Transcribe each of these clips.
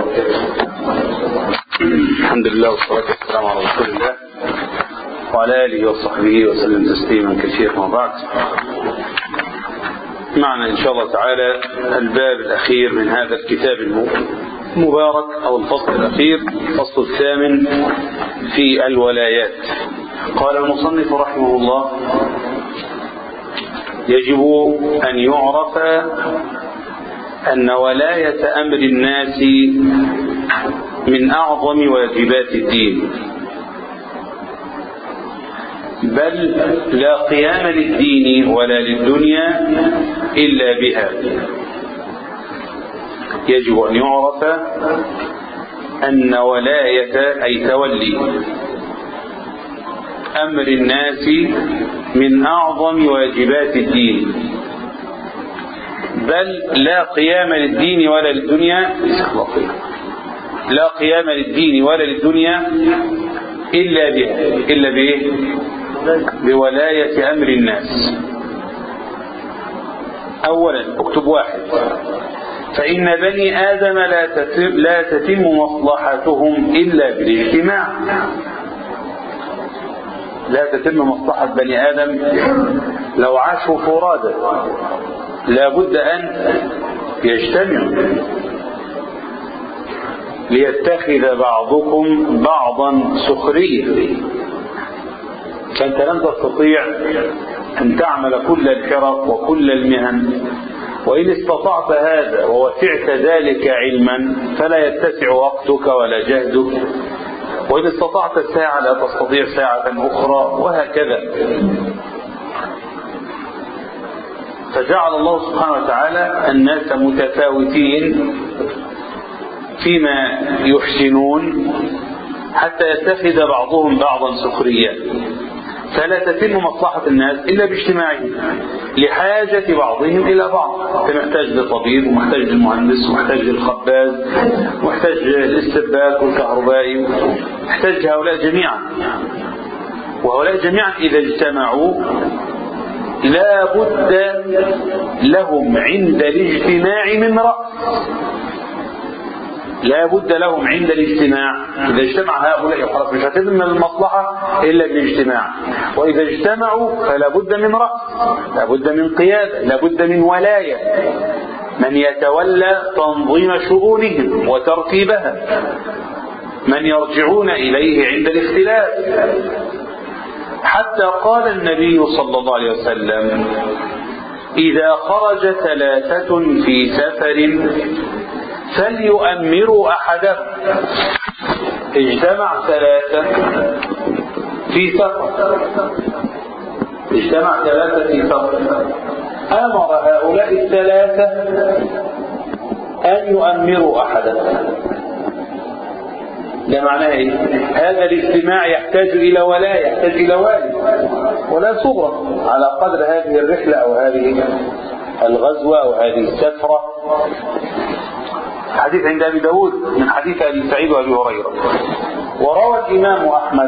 وبركاته الحمد لله والصلاة والسلام على رسول الله وعلى آله وصحبه وسلم تسليما كثيرا وبعد معنا إن شاء الله تعالى الباب الأخير من هذا الكتاب المبارك أو الفصل الأخير الفصل الثامن في الولايات قال المصنف رحمه الله يجب أن يعرف أن ولاية أمر الناس من أعظم واجبات الدين بل لا قيام للدين ولا للدنيا إلا بها يجب أن يعرف أن ولاية أي تولي أمر الناس من أعظم واجبات الدين بل لا قيام للدين ولا للدنيا لا قيام للدين ولا للدنيا إلا به إلا به بولاية أمر الناس أولا اكتب واحد فإن بني آدم لا تتم, لا تتم مصلحتهم إلا بالاجتماع لا تتم مصلحة بني آدم لو عاشوا فرادى لابد أن يجتمعوا ليتخذ بعضكم بعضا سخريا فأنت لن تستطيع أن تعمل كل الحرف وكل المهن وإن استطعت هذا ووسعت ذلك علما فلا يتسع وقتك ولا جهدك وإن استطعت ساعة لا تستطيع ساعة أخرى وهكذا فجعل الله سبحانه وتعالى الناس متفاوتين فيما يحسنون حتى يتخذ بعضهم بعضا سخريا فلا تتم مصلحة الناس إلا باجتماعهم لحاجة بعضهم إلى بعض أنت محتاج للطبيب ومحتاج للمهندس ومحتاج للخباز ومحتاج للسباك والكهربائي محتاج هؤلاء جميعا وهؤلاء جميعا إذا اجتمعوا لا بد لهم عند الاجتماع من رأس لا بد لهم عند الاجتماع إذا اجتمع هؤلاء خلاص مش هتتم المصلحة إلا بالاجتماع وإذا اجتمعوا فلا بد من رأس لا بد من قيادة لا بد من ولاية من يتولى تنظيم شؤونهم وترتيبها من يرجعون إليه عند الاختلاف حتى قال النبي صلى الله عليه وسلم إذا خرج ثلاثة في سفر فليؤمروا أحدهم اجتمع ثلاثة في سفر اجتمع ثلاثة في سفر أمر هؤلاء الثلاثة أن يؤمروا أحدهم ده معناه ايه هذا الاجتماع يحتاج الى ولاء يحتاج الى والي ولا صغرى على قدر هذه الرحلة او هذه الغزوة او هذه السفرة حديث عند ابي داود من حديث ابي سعيد وابي هريرة وروى الامام احمد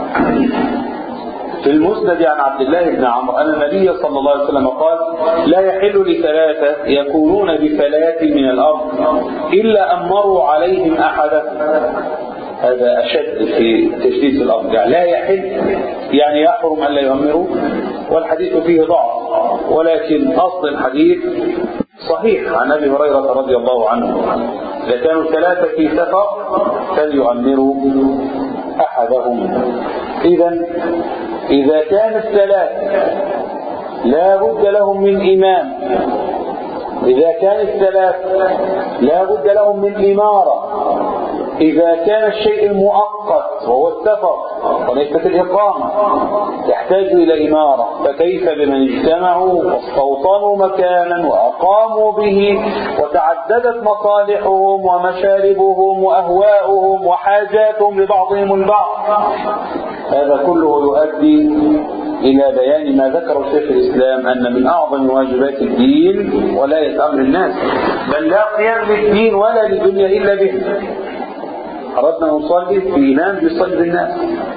في المسند عن عبد الله بن عمرو أن النبي صلى الله عليه وسلم قال لا يحل لثلاثة يكونون بفلاة من الأرض إلا أمروا عليهم أحدا هذا أشد في تشديد الأمر يعني لا يحل يعني يحرم أن لا يؤمروا والحديث فيه ضعف ولكن أصل الحديث صحيح عن أبي هريرة رضي الله عنه إذا كانوا ثلاثة في سفر فليؤمروا أحدهم إذا إذا كان الثلاثة لا بد لهم من إمام إذا كان الثلاثة لا بد لهم من إمارة إذا كان الشيء المؤقت وهو السفر وليست الإقامة يحتاج إلى إمارة فكيف بمن اجتمعوا واستوطنوا مكانا وأقاموا به وتعددت مصالحهم ومشاربهم وأهواؤهم وحاجاتهم لبعضهم البعض هذا كله يؤدي إلى بيان ما ذكر شيخ الإسلام أن من أعظم واجبات الدين ولاية أمر الناس بل لا قيام للدين ولا للدنيا إلا به أردنا نصلي في إمام يصلي بالناس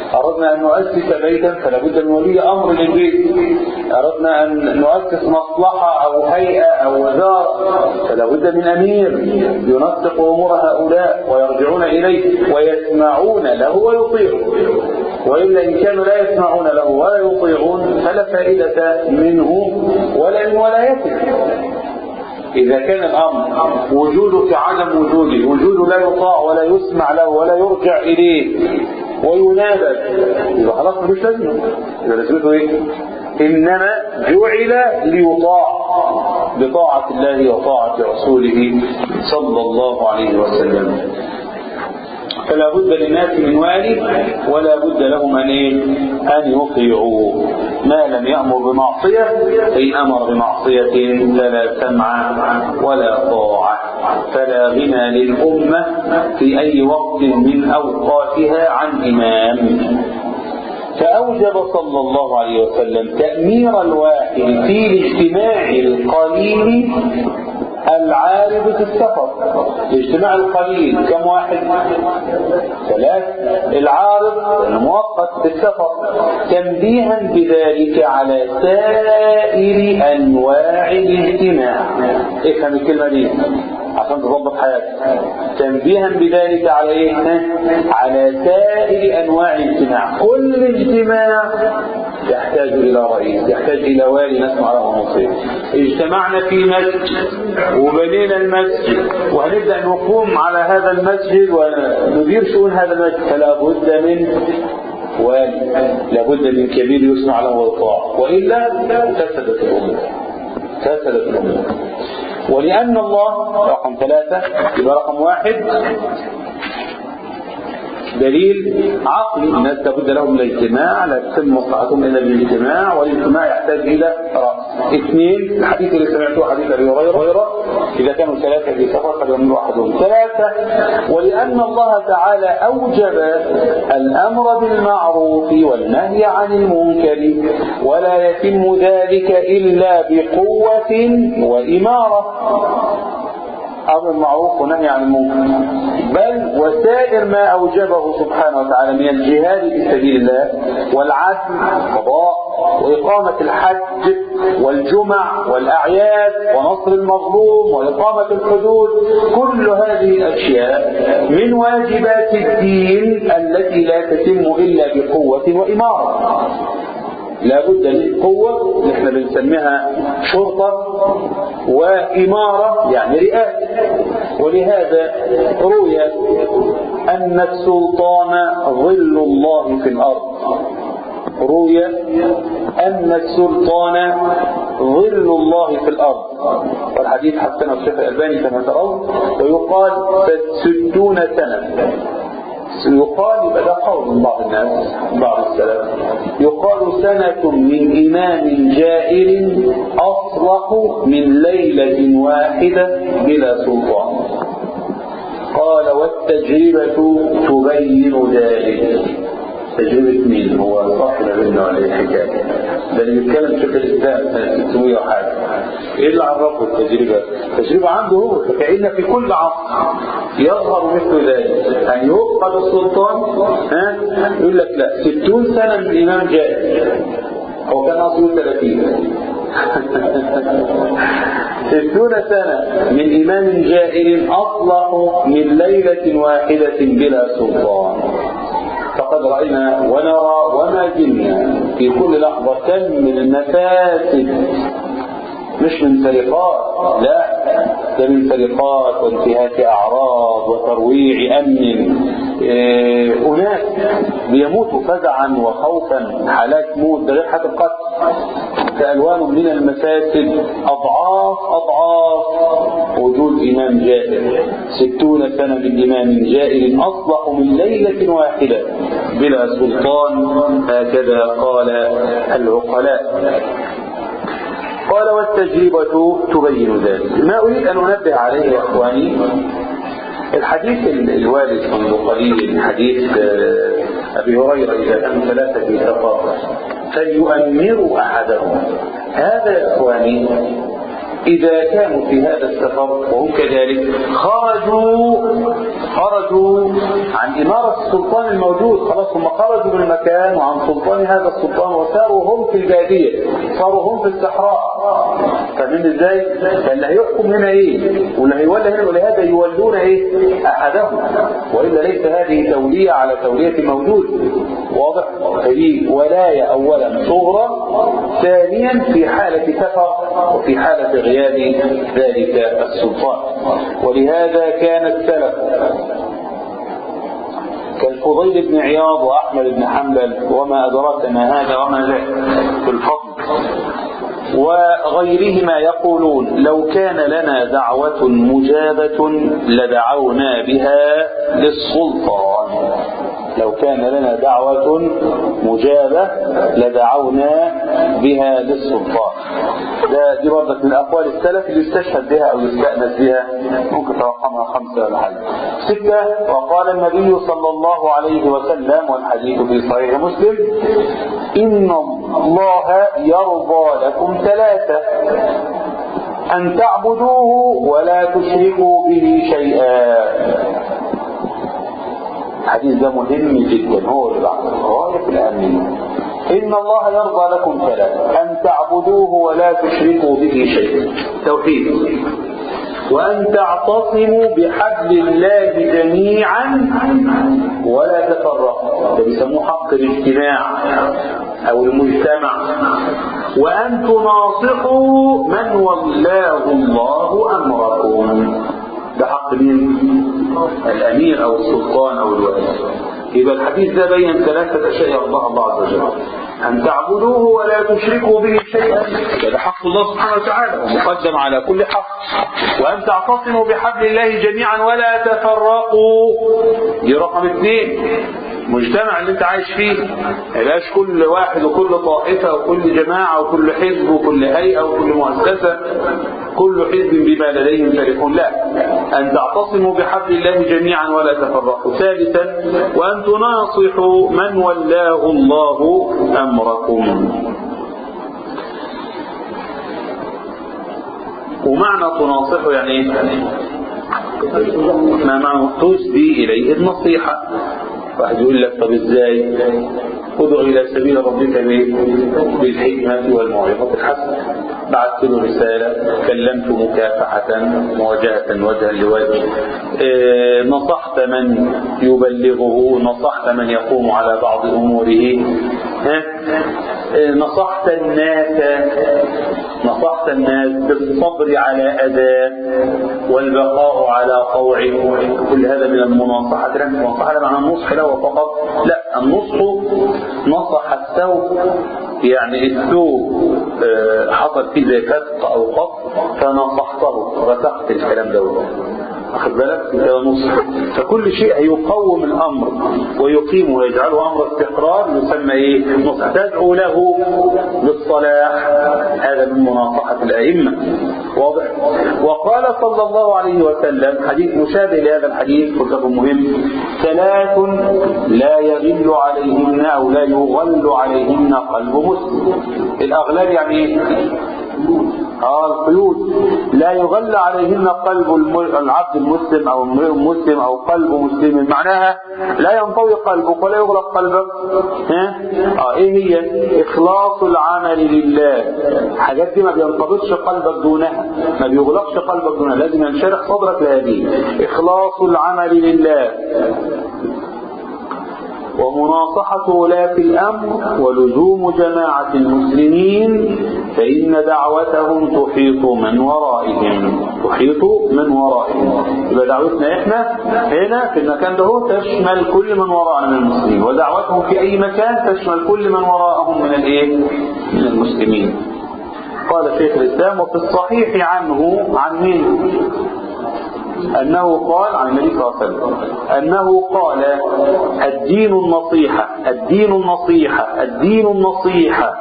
أردنا أن نؤسس بيتا فلا بد من ولي أمر للبيت أردنا أن نؤسس مصلحة أو هيئة أو وزارة فلا بد من أمير ينسق أمور هؤلاء ويرجعون إليه ويسمعون له ويطيعون وإلا إن كانوا لا يسمعون له ولا يطيعون فلا فائدة منه ولا من ولايته إذا كان الأمر وجوده كعدم وجوده وجوده لا يطاع ولا يسمع له ولا يرجع إليه وينابذ يبقى خلاص ملوش لازمة يبقى لازمته إيه؟ إنما جعل ليطاع بطاعة الله وطاعة رسوله صلى الله عليه وسلم فلا بد للناس من والي ولا بد لهم أن إيه؟ أن يطيعوا ما لم يأمر بمعصية فإن أمر بمعصية فلا سمع ولا طاعة فلا غنى للأمة في أي وقت من أوقاتها عن إمام فأوجب صلى الله عليه وسلم تأمير الواحد في الاجتماع القليل العارض في السفر الاجتماع القليل كم واحد ثلاث العارض المؤقت في السفر تنبيها بذلك على سائر انواع الاجتماع افهم الكلمه دي عشان تظبط حياتك تنبيها بذلك على ايه على سائر انواع الاجتماع كل اجتماع يحتاج الى رئيس يحتاج الى والي نسمع له نصيب اجتمعنا في مسجد وبنينا المسجد وهنبدا نقوم على هذا المسجد وندير شؤون هذا المسجد فلا بد من والي لابد من كبير يسمع له ويطاع والا فسدت الامور فسدت الامور ولأن الله رقم ثلاثة يبقى رقم واحد دليل عقلي الناس لابد لهم من الاجتماع لا تتم مصلحتهم الا بالاجتماع والاجتماع يحتاج الى راس اثنين الحديث اللي سمعته حديث ابي هريره اذا كانوا ثلاثه في سفر فليمر احدهم ثلاثه ولان الله تعالى اوجب الامر بالمعروف والنهي عن المنكر ولا يتم ذلك الا بقوه واماره امر بالمعروف ونهي عن المنكر بل وسائر ما اوجبه سبحانه وتعالى من الجهاد في سبيل الله والعدل والقضاء واقامه الحج والجمع والاعياد ونصر المظلوم واقامه الحدود كل هذه الاشياء من واجبات الدين التي لا تتم الا بقوه واماره لابد من قوة احنا بنسميها شرطة وإمارة يعني رئاسة ولهذا روي أن السلطان ظل الله في الأرض روي أن السلطان ظل الله في الأرض والحديث حسنه الشيخ الألباني كما ترون ويقال ستون سنة يقال يبقى ده قول من بعض الناس بعض السلف يقال سنة من إمام جائر أصلح من ليلة واحدة بلا سلطان قال والتجربة تبين ذلك تجربة مين هو صاحب ابن ولا الحكاية ده اللي بيتكلم شيخ الإسلام سنة 600 وحاجة ايه اللي عرفه التجربة؟ التجربة عنده هو فكأن في كل عصر يظهر مثل ذلك أن يفقد السلطان ها يقول لك لا 60 سنة من إمام جائر هو كان أصله 30 ستون سنة من إمام جائر أصلح من ليلة واحدة بلا سلطان فقد رأينا ونرى وما زلنا في كل لحظة كم من المفاسد مش من سرقات لا ده من سرقات وانتهاك أعراض وترويع أمن إيه أناس بيموتوا فزعا وخوفا حالات موت ده غير حالة القتل فألوان من المفاسد أضعاف أضعاف وجود إمام جائر ستون سنة من إمام جائر أصلح من ليلة واحدة بلا سلطان هكذا قال العقلاء قال والتجربة تبين ذلك ما أريد أن أنبه عليه يا إخواني الحديث الوارد منذ قليل حديث أبي هريرة إذا كانوا ثلاثة في سفر فليؤمروا أحدهم هذا يا إخواني إذا كانوا في هذا السفر وهم كذلك خرجوا خرجوا عن إمارة السلطان الموجود خلاص هم خرجوا من المكان وعن سلطان هذا السلطان وساروا هم في البادية صاروا هم في الصحراء فاهمين ازاي؟ فاللي هيحكم هنا ايه؟ واللي هيولى هنا ولهذا يولون ايه؟ احدهم والا ليس هذه تولية على تولية موجود واضح؟ فدي ولاية اولا صغرى ثانيا في حالة سفر وفي حالة غياب ذلك السلطان ولهذا كان السلف كالفضيل بن عياض وأحمد بن حنبل وما أدراك ما هذا وما ذاك في الفضل وغيرهما يقولون لو كان لنا دعوة مجابة لدعونا بها للسلطان لو كان لنا دعوة مجابة لدعونا بها للسلطان ده دي برضك من أقوال السلف اللي يستشهد بها أو يستأنس بها ممكن ترقمها خمسة ولا حاجة ستة وقال النبي صلى الله عليه وسلم والحديث في صحيح مسلم إن الله يرضى لكم ثلاثة أن تعبدوه ولا تشركوا به شيئا الحديث ده مهم جدا هو اللي بعد غاية الأهمية إن الله يرضى لكم ثلاثة أن تعبدوه ولا تشركوا به شيئا توحيد وأن تعتصموا بحبل الله جميعا ولا تفرقوا ده بيسموه حق الاجتماع أو المجتمع وأن تناصحوا من ولاه الله أمركم ده حق مين؟ الأمير أو السلطان أو الولي يبقى الحديث ده بين ثلاثة أشياء يرضاها الله عز وجل أن تعبدوه ولا تشركوا به شيئا هذا حق الله سبحانه وتعالى ومقدم على كل حق وأن تعتصموا بحبل الله جميعا ولا تفرقوا دي رقم اثنين المجتمع اللي انت عايش فيه ما يبقاش كل واحد وكل طائفة وكل جماعة وكل حزب وكل هيئة وكل مؤسسة كل حزب بما لديهم فرحون لا أن تعتصموا بحبل الله جميعا ولا تفرقوا ثالثا وأن تناصحوا من ولاه الله أمركم ومعنى تناصحه يعني ايه؟ ما معنى تسدي إليه النصيحة واحد يقول لك طب ازاي ادعو الى سبيل ربك بالحكمة والموعظة الحسنة بعثت له رسالة كلمت مكافحة مواجهة وجها لوجه اه نصحت من يبلغه نصحت من يقوم على بعض أموره ها اه نصحت الناس نصحت الناس بالصبر على أذاه والبقاء على طوعه كل هذا من المناصحة لكن المناصحة معنى النصح له فقط لا النصح نصح الثوب يعني الثوب حصل فيه زي فتق أو قط فنصحته رسخت الكلام ده واخد بالك كده نصح فكل شيء يقوم الامر ويقيمه ويجعله امر استقرار يسمى ايه نصح تدعو له بالصلاح هذا من مناصحه الائمه واضح وقال صلى الله عليه وسلم حديث مشابه لهذا الحديث قلت مهم ثلاث لا يغل عليهن او لا يغل عليهن قلب مسلم الاغلال يعني ايه اه القيود لا يغل عليهن قلب العبد المسلم او امرئ مسلم او قلب مسلم معناها لا ينطوي قلبك ولا يغلق قلبك ها اه ايه هي اخلاص العمل لله الحاجات دي ما بينطبقش قلبك دونها ما بيغلقش قلبك دونها لازم ينشرح صدرك لهذه اخلاص العمل لله ومناصحة ولاة الأمر ولزوم جماعة المسلمين فإن دعوتهم تحيط من ورائهم تحيط من ورائهم يبقى دعوتنا إحنا هنا في المكان ده تشمل كل من وراءنا من المسلمين ودعوتهم في أي مكان تشمل كل من وراءهم من الإيه؟ من المسلمين قال شيخ الإسلام وفي الصحيح عنه عن مين؟ أنه قال عن النبي صلى الله عليه وسلم أنه قال الدين النصيحة الدين النصيحة الدين النصيحة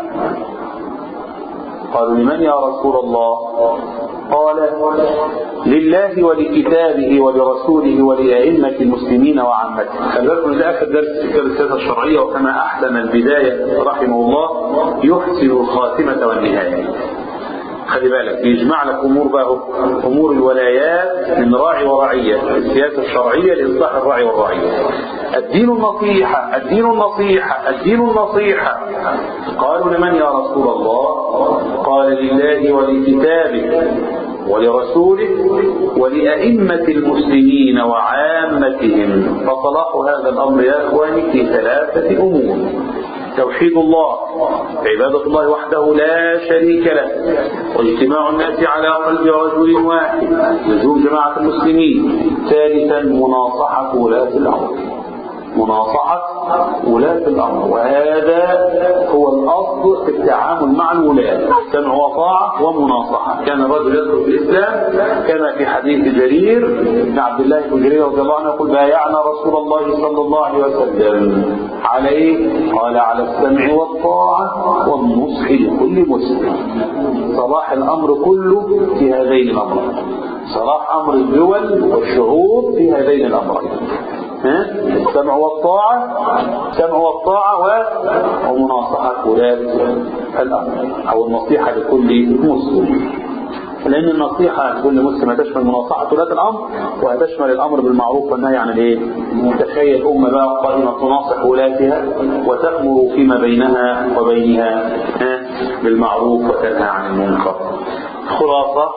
قالوا لمن يا رسول الله قال لله ولكتابه ولرسوله ولأئمة المسلمين وعامته خلي بالكم ده آخر درس في كتاب السياسة الشرعية وكما أحسن البداية رحمه الله يحسن الخاتمة والنهاية خلي بالك بيجمع لك امور بقى امور الولايات من راعي ورعيه السياسه الشرعيه لاصلاح الراعي والرعيه الدين النصيحه الدين النصيحه الدين النصيحه قالوا لمن يا رسول الله قال لله ولكتابه ولرسوله ولأئمة المسلمين وعامتهم فصلاح هذا الأمر يا إخواني في ثلاثة أمور توحيد الله عبادة الله وحده لا شريك له واجتماع الناس على قلب رجل واحد لزوم جماعة المسلمين ثالثا مناصحة ولاة الأمر مناصحة ولاة الأمر وهذا هو الأصل في التعامل مع الولاة سمع وطاعة ومناصحة كان الرجل يدخل في الإسلام كما في حديث جرير بن عبد الله بن جرير رضي الله عنه يقول بايعنا رسول الله صلى الله عليه وسلم عليه قال على السمع والطاعة والنصح لكل مسلم صلاح الأمر كله في هذين الأمرين صلاح أمر الدول والشعوب في هذين الأمرين السمع والطاعة السمع والطاعة ومناصحة ولاة الأمر أو النصيحة لكل مسلم لأن النصيحة لكل مسلم هتشمل مناصحة ولاة الأمر وهتشمل الأمر بالمعروف والنهي عن الإيه؟ تخيل أمة بقى قائمة تناصح ولاتها وتأمر فيما بينها وبينها بالمعروف وتنهى عن المنكر خلاصة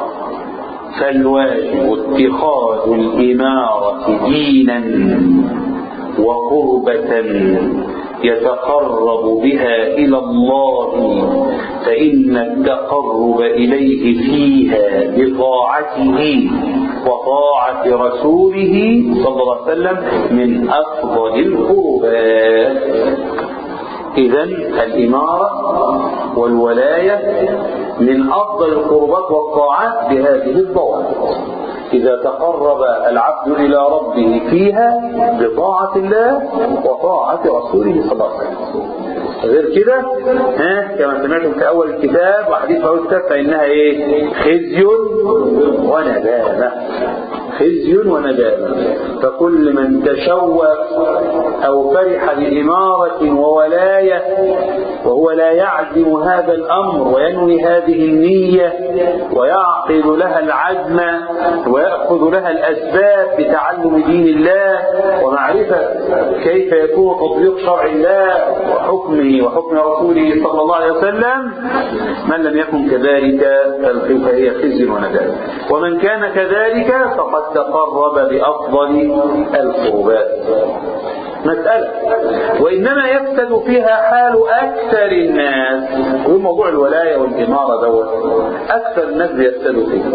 فالواجب اتخاذ الإمارة دينا وقربة يتقرب بها إلى الله فإن التقرب إليه فيها بطاعته وطاعة رسوله صلى الله عليه وسلم من أفضل القربات إذا الإمارة والولاية من أفضل القربات والطاعات بهذه الضوابط إذا تقرب العبد إلى ربه فيها بطاعة الله وطاعة رسوله صلى الله عليه وسلم غير كده ها كما سمعتم في أول الكتاب وحديث أول الكتاب فإنها إيه خزي وندامة خزي وندامة فكل من تشوف أو فرح بإمارة وولاية وهو لا يعزم هذا الأمر وينوي هذه النية ويعقد لها العزم ويأخذ لها الأسباب بتعلم دين الله ومعرفة كيف يكون تطبيق شرع الله وحكمه وحكم رسوله صلى الله عليه وسلم من لم يكن كذلك فهي خزي وندامة ومن كان كذلك فقد تقرب بأفضل القربات مسألة وإنما يفسد فيها حال أكثر الناس وموضوع الولاية والإمارة دوت أكثر الناس بيفسدوا فيها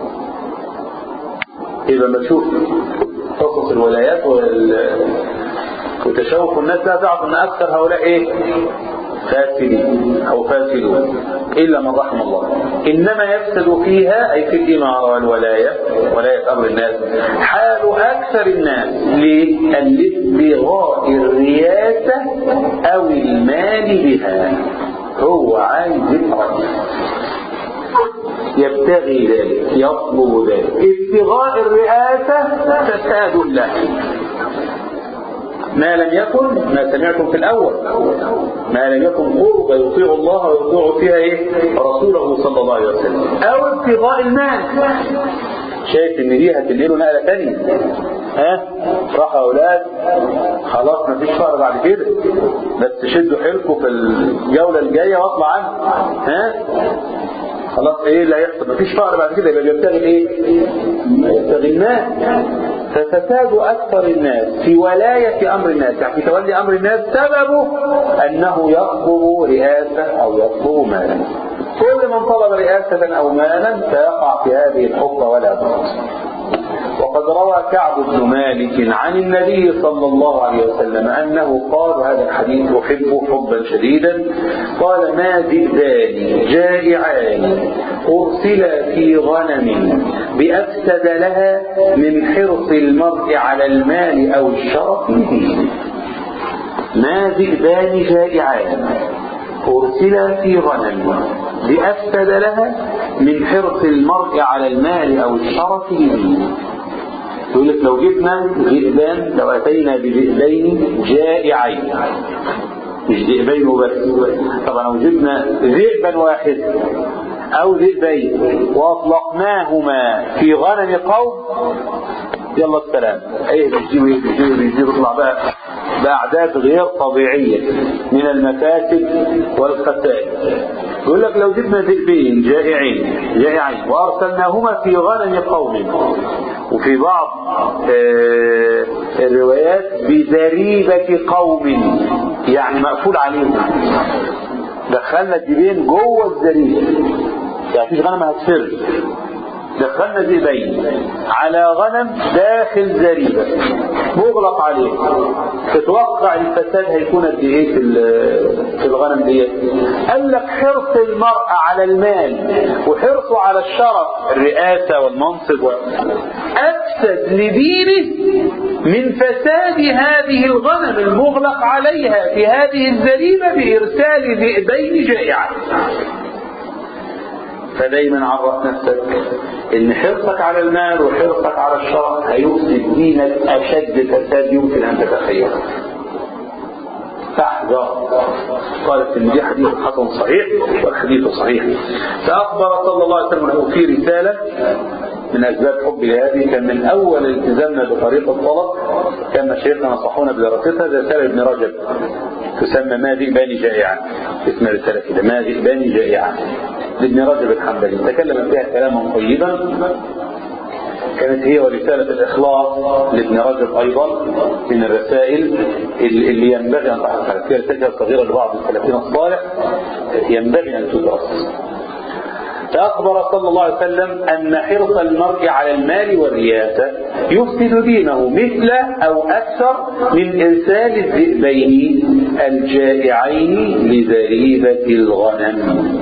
إذا ما تشوف قصص الولايات وال... وتشوف الناس لا تعرف أن أكثر هؤلاء إيه فاسدين أو فاسدون إلا من رحم الله إنما يفسد فيها أي في الإمارة والولاية ولاية أمر الناس حال أكثر الناس لابتغاء الرياسة أو المال بها هو عايز يترك يبتغي ذلك يطلب ذلك ابتغاء الرئاسة فساد له ما لم يكن ما سمعتم في الأول ما لم يكن قرب يطيع الله ويطيع فيها إيه رسوله صلى الله عليه وسلم أو ابتغاء المال شايف ان دي هتنقله نقله ثانيه ها راح اولاد خلاص مفيش فقر بعد كده بس شدوا حيلكم في الجوله الجايه واطلع عنه ها خلاص ايه اللي هيحصل مفيش فقر بعد كده يبقى بيبتغي ايه يبتغي المال ففساد اكثر الناس في ولايه امر الناس يعني في تولي امر الناس سببه انه يطلب رئاسه او يطلب مالا كل من طلب رئاسة أو مالا سيقع في هذه الحفرة ولا بد وقد روى كعب بن مالك عن النبي صلى الله عليه وسلم أنه قال هذا الحديث أحبه حبا شديدا قال ما ذئبان جائعان أرسلا في غنم بأفسد لها من حرص المرء على المال أو الشرف به ما ذئبان جائعان أرسلا في غنم لأفسد لها من حرص المرء على المال أو الشرف به يقول لك لو جبنا ذئبان لو أتينا بذئبين جائعين مش ذئبين وبس طبعا لو جبنا ذئبا واحد أو ذئبين وأطلقناهما في غنم قوم يلا السلام ايه بيجيبوا ايه بيجيبوا بيجيبوا يطلع بقى بأعداد غير طبيعية من المفاسد والخسائر يقول لك لو جبنا ذئبين جائعين جائعين وأرسلناهما في غنم قوم وفي بعض آه الروايات بزريبة قوم يعني مقفول عليهم دخلنا الجبين جوه الزريبة يعني مفيش غنم هتفر دخلنا ذئبين على غنم داخل زريبة مغلق عليه تتوقع الفساد هيكون قد ايه في في الغنم ديت قال لك حرص المرء على المال وحرصه على الشرف الرئاسة والمنصب و... أفسد لدينه من فساد هذه الغنم المغلق عليها في هذه الزريبة بإرسال ذئبين جائعة فدايما عرف نفسك ان حرصك على المال وحرصك على الشرف هيفسد دينك اشد فساد يمكن ان تتخيله فاحذر قالت ان دي حديث حسن صحيح والحديث صحيح فاخبر صلى الله عليه وسلم انه في رساله من اسباب حبي لهذه كان من اول التزامنا بطريق الطلب كان مشايخنا نصحونا بدراستها زي رساله ابن رجب تسمى ما ذئبان جائعا اسم رساله كده ما ذئبان جائعا لابن رجب الحنبلي تكلم فيها كلاما طيبا كانت هي ورسالة الإخلاص لابن رجب أيضا من الرسائل اللي ينبغي أن تحصل فيها رسالة صغيرة لبعض السلفين الصالح ينبغي أن تدرس فأخبر صلى الله عليه وسلم أن حرص المرء على المال والرياسة يفسد دينه مثل أو أكثر من إرسال الذئبين الجائعين لذريبة الغنم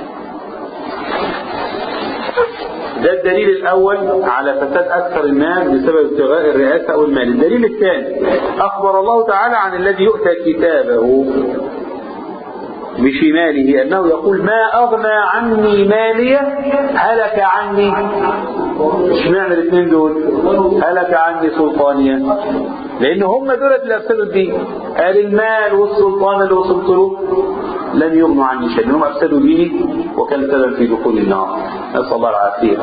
ده الدليل الأول على فساد أكثر الناس بسبب ابتغاء الرئاسة أو المال الدليل الثاني أخبر الله تعالى عن الذي يؤتى كتابه بشماله أنه يقول ما أغنى عني مالية هلك عني اشمعنى الاثنين دول هلك عني سلطانية لأن هم دول اللي أفسدوا الدين قال المال والسلطان اللي وصلت له لن يغنوا عني شيء هم أفسدوا ديني وكان سبب في دخول النار نسأل الله العافية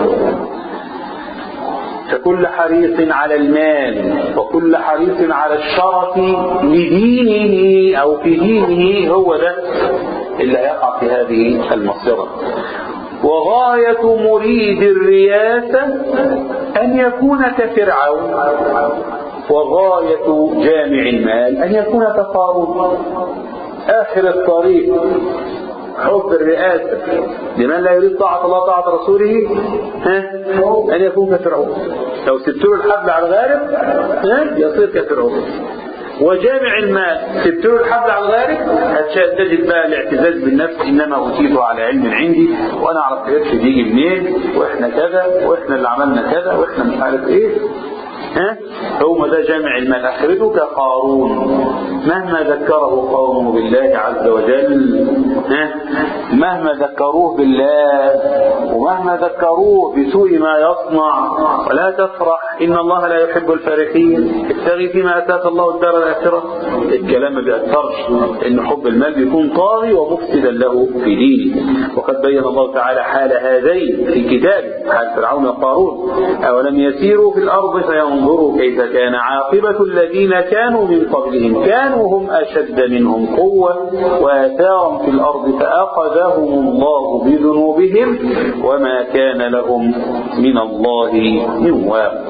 فكل حريص على المال وكل حريص على الشرف لدينه أو في دينه هو ده اللي هيقع في هذه المصيرة وغاية مريد الرياسة أن يكون كفرعون وغاية جامع المال أن يكون كقارون آخر الطريق حب الرئاسة لمن لا يريد طاعة الله طاعة رسوله ها أن يكون كفرعون لو سبت له الحبل على الغارب ها يصير كفرعون وجامع المال سبت له الحبل على الغارب تجد بقى الاعتزاز بالنفس انما اوتيته على علم عندي وانا اعرف قرش بيجي منين واحنا كذا واحنا اللي عملنا كذا واحنا مش عارف ايه ها هو ده جامع المال اخرته كقارون مهما ذكره قومه بالله عز وجل ها مهما ذكروه بالله ومهما ذكروه بسوء ما يصنع ولا تفرح ان الله لا يحب الفرحين ابتغي فيما اتاك الله الدار الاخره الكلام ما بيأثرش ان حب المال بيكون طاغي ومفسدا له في دينه وقد بين الله تعالى حال هذين في كتابه حال فرعون وقارون اولم يسيروا في الارض فينظروا كيف كان عاقبة الذين كانوا من قبلهم كانوا هم أشد منهم قوة وآثارا في الأرض فأخذهم الله بذنوبهم وما كان لهم من الله من واق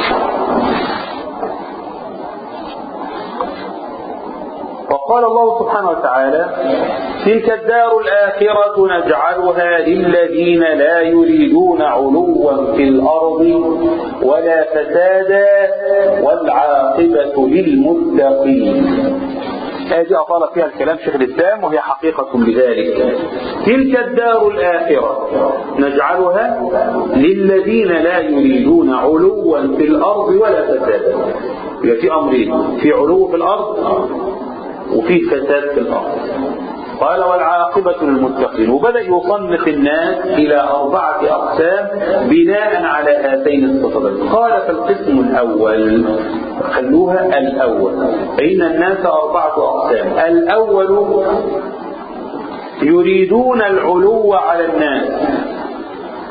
وقال الله سبحانه وتعالى تلك الدار الآخرة نجعلها للذين لا يريدون علوا في الأرض ولا فسادا والعاقبة للمتقين هذه أطال فيها الكلام شيخ الإسلام وهي حقيقة لذلك تلك الدار الآخرة نجعلها للذين لا يريدون علوا في الأرض ولا فسادا يبقى في أمرين في علو في الأرض وفي فساد في الأرض قال والعاقبة للمتقين وبدأ يصنف الناس إلى أربعة أقسام بناء على هاتين الصفتين قال فالقسم الأول خلوها الأول فإن الناس أربعة أقسام الأول يريدون العلو على الناس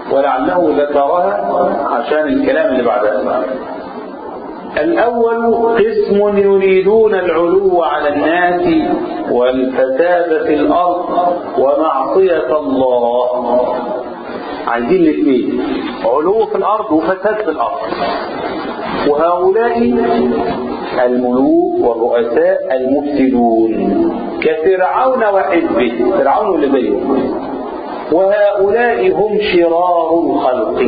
ولعله ذكرها عشان الكلام اللي بعدها الأول قسم يريدون العلو على الناس والفساد في الأرض ومعصية الله عايزين الاثنين علو في الأرض وفساد في الأرض وهؤلاء الملوك والرؤساء المفسدون كفرعون وحزبه فرعون اللي زيه وهؤلاء هم شرار الخلق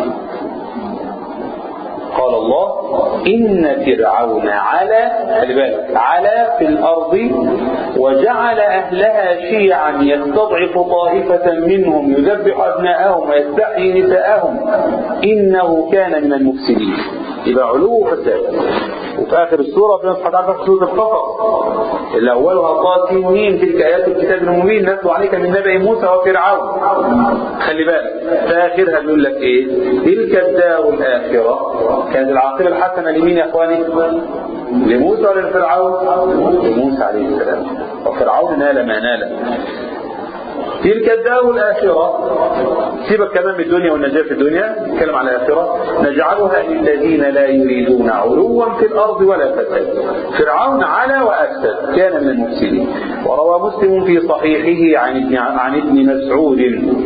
قال الله إن فرعون على خلي بالك على في الأرض وجعل أهلها شيعا يستضعف طائفة منهم يذبح أبناءهم ويستحيي نساءهم إنه كان من المفسدين يبقى علو فساد وفي آخر السورة ربنا سبحانه وتعالى في سورة القصص اللي أولها طاسين مين تلك آيات الكتاب المبين نتلو عليك من نبأ موسى وفرعون خلي بالك في آخرها بيقول لك إيه تلك الدار الآخرة كانت العاقبة الحسنة لمين يا إخواني؟ لموسى ولا لفرعون؟ لموسى عليه السلام وفرعون نال ما نال تلك الدار الآخرة سيبك كمان من الدنيا والنجاة في الدنيا نتكلم على الآخرة نجعلها للذين لا يريدون علوا في الأرض ولا فساد فرعون على وأفسد كان من المفسدين وروى مسلم في صحيحه عن ابن, عن ابن مسعود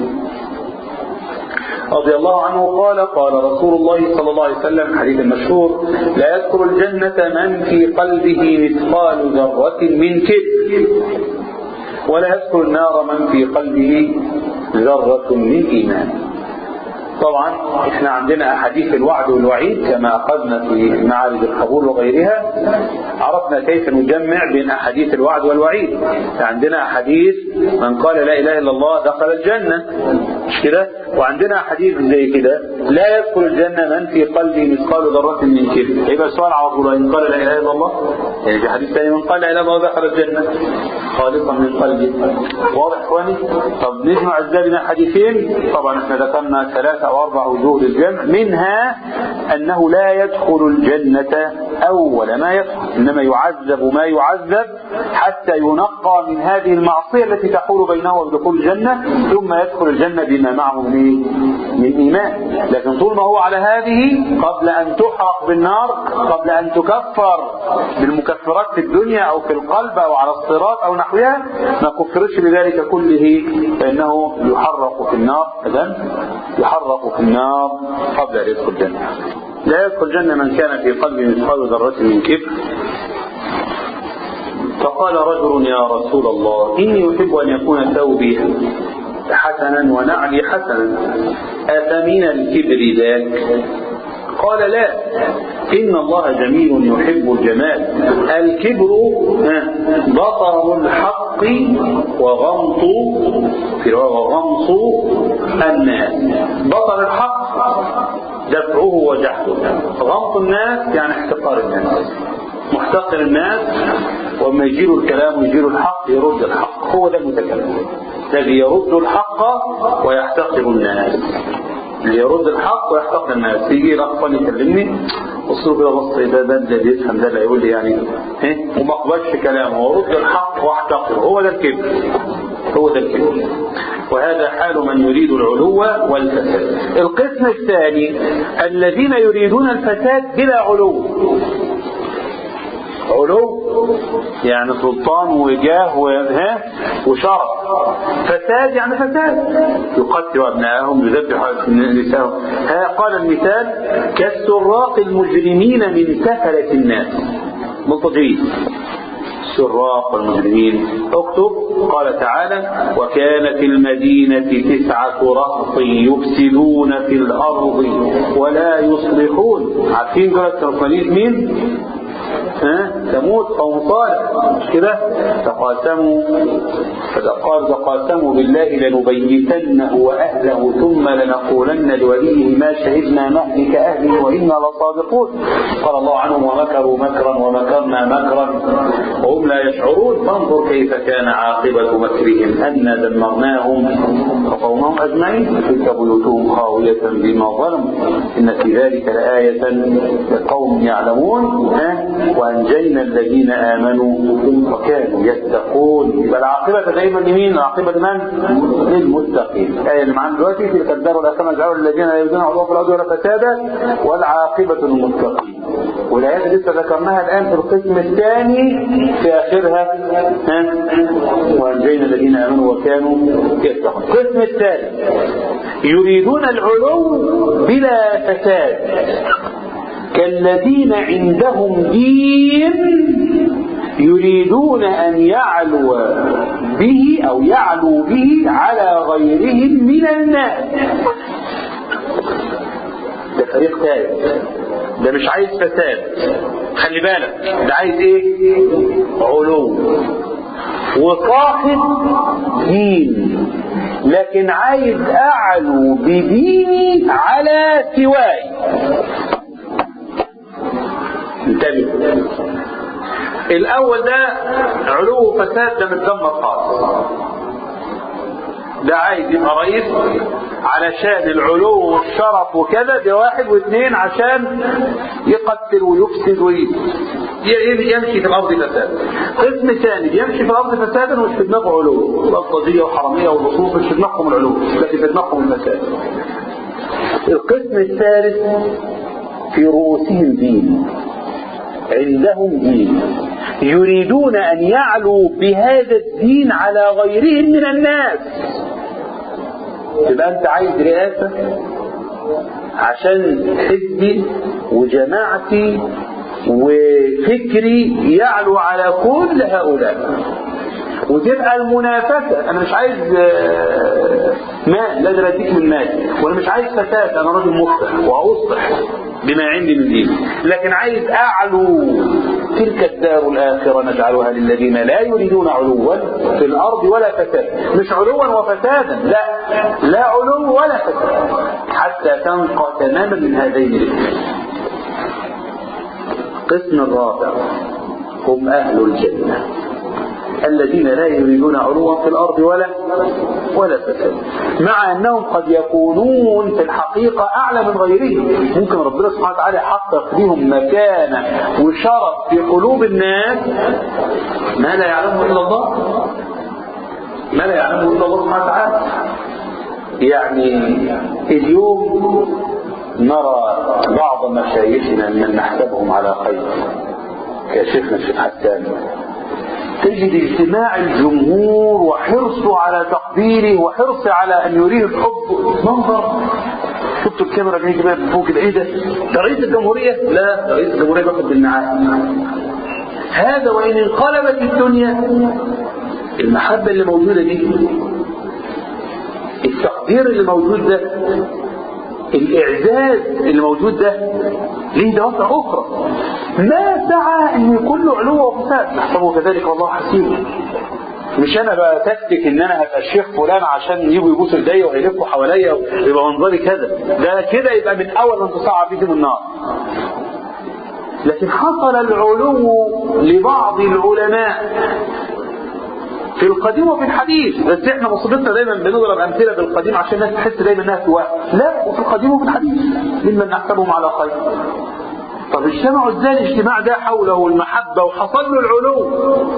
رضي الله عنه قال قال رسول الله صلى الله عليه وسلم حديث المشهور لا يذكر الجنة من في قلبه مثقال ذرة من كبر ولا يذكر النار من في قلبه ذرة من إيمان طبعا احنا عندنا احاديث الوعد والوعيد كما اخذنا في معارج القبول وغيرها عرفنا كيف نجمع بين احاديث الوعد والوعيد عندنا احاديث من قال لا اله الا الله دخل الجنه مش كده وعندنا احاديث زي كده لا يدخل الجنه من في قلبه مثقال ذره من كبر يبقى السؤال على طول ان قال لا اله الا الله يعني في حديث ثاني من قال لا اله الا الله دخل الجنه خالصا من قلبه واضح اخواني طب نجمع ازاي بين الحديثين طبعا احنا ذكرنا ثلاثه او اربع وجوه للجمع منها انه لا يدخل الجنه اول ما يدخل انما يعذب ما يعذب حتى ينقى من هذه المعصيه التي تحول بينه وبدخول الجنه ثم يدخل الجنه بما معه من من ايمان لكن طول ما هو على هذه قبل ان تحرق بالنار قبل ان تكفر بالمكفرات في الدنيا او في القلب او على الصراط او نحوها ما كفرش بذلك كله فانه يحرق في النار اذا يحرق في النار قبل ان يدخل الجنه لا يدخل الجنه من كان في قلبه مثقال ذره من كبر فقال رجل يا رسول الله إني أحب أن يكون ثوبي حسنا ونعلي حسنا أفمن الكبر ذاك قال لا إن الله جميل يحب الجمال الكبر بطر الحق وغمط في وغمص الناس بطر الحق دفعه وجحده غمط الناس يعني احتقار الناس محتقر الناس وما يجيله الكلام ويجيله الحق يرد الحق هو ده المتكلم الذي يرد الحق ويحتقر الناس اللي يرد الحق ويحتقر الناس يجي الاخوان يكلمني بص له كده بص ده ده اللي بيفهم ده اللي هيقول لي يعني ايه وما اقبلش كلامه ورد الحق واحتقر هو ده الكبر هو ده الكبر وهذا حال من يريد العلو والفساد القسم الثاني الذين يريدون الفساد بلا علو علو يعني سلطان وجاه وها وشرف فساد يعني فساد يقتل ابنائهم يذبح نساءهم ها قال المثال كالسراق المجرمين من سفلة الناس ملتجئين السراق والمجرمين اكتب قال تعالى وكانت المدينة تسعة رهط يفسدون في الأرض ولا يصلحون عارفين دول التركمانيين مين؟ ها ثمود قوم صالح كده تقاسموا فقال تقاسموا بالله لنبيتنه واهله ثم لنقولن لوليه ما شهدنا مهلك اهله وانا لصادقون قال الله عنهم ومكروا مكرا ومكرنا مكرا وهم لا يشعرون فانظر كيف كان عاقبه مكرهم انا دمرناهم وقومهم اجمعين تلك بيوتهم خاويه بما ظلموا ان في ذلك لايه لقوم يعلمون ها وأنجينا الذين آمنوا وكانوا يتقون يبقى العاقبة دايما لمين؟ العاقبة لمن؟ للمتقين الآية اللي معانا دلوقتي تلك الدار الآخرة نجعل الذين لا يريدون عدوا في الأرض ولا فسادا والعاقبة للمتقين والآيات اللي لسه ذكرناها الآن في القسم الثاني في آخرها ها؟ وأنجينا الذين آمنوا وكانوا يتقون القسم الثالث يريدون العلو بلا فساد كالذين عندهم دين يريدون أن يعلو به أو يعلو به على غيرهم من الناس ده فريق ثالث ده مش عايز فساد خلي بالك ده عايز ايه علو وصاحب دين لكن عايز اعلو بديني على سواي انتبه الاول ده علو فساد ده متدمر خالص ده عايز يبقى رئيس علشان العلو والشرف وكذا ده واحد واثنين عشان يقتل ويفسد ويمشي في الارض فسادا. قسم ثاني بيمشي في الارض فسادا ومش في دماغه علو، بلطجيه وحراميه ولصوص مش في دماغهم العلو، لكن في دماغهم الفساد. القسم الثالث في رؤوسهم دين. عندهم دين يريدون أن يعلوا بهذا الدين على غيرهم من الناس تبقى أنت عايز رئاسة عشان حزبي وجماعتي وفكري يعلو على كل هؤلاء وتبقى المنافسة أنا مش عايز مال لازم أديك من مال وأنا مش عايز فساد أنا راجل مصلح وأصلح بما عندي من دين لكن عايز أعلو تلك الدار الآخرة نجعلها للذين لا يريدون علوا في الأرض ولا فساد مش علوا وفسادا لا لا علو ولا فساد حتى تنقى تماما من هذين الاثنين القسم الرابع هم أهل الجنة الذين لا يريدون علوا في الأرض ولا ولا فساد مع أنهم قد يكونون في الحقيقة أعلى من غيرهم ممكن ربنا سبحانه وتعالى يحقق لهم مكانة وشرف في قلوب الناس ما لا يعلمه إلا الله ما لا يعلمه إلا الله سبحانه وتعالى يعني اليوم نرى بعض مشايخنا من نحسبهم على خير كشيخنا الشيخ حسان تجد اجتماع الجمهور وحرصه على تقديره وحرصه على ان يريه الحب منظر شفتوا الكاميرا جايه كده فوق كده ايه ده؟ ده رئيس الجمهوريه؟ لا ده رئيس الجمهوريه بياخد بالنعال هذا وان انقلبت الدنيا المحبه اللي موجوده دي التقدير اللي موجود ده الإعزاز اللي موجود ده ليه دوافع أخرى ما سعى أن يكون له علو وفساد نحسبه كذلك والله حسيبه مش انا بقى تكتك ان انا هبقى الشيخ فلان عشان يجوا يبوسوا ايديا ويلفوا حواليا ويبقى منظري كذا ده كده يبقى من اول من تصعب بيهم النار لكن حصل العلو لبعض العلماء في القديم وفي الحديث بس احنا مصيبتنا دايما بنضرب امثله بالقديم عشان الناس تحس دايما انها سواء لا وفي القديم وفي الحديث ممن نحسبهم على خير طب اجتمعوا ازاي الاجتماع ده حوله المحبه وحصل له العلو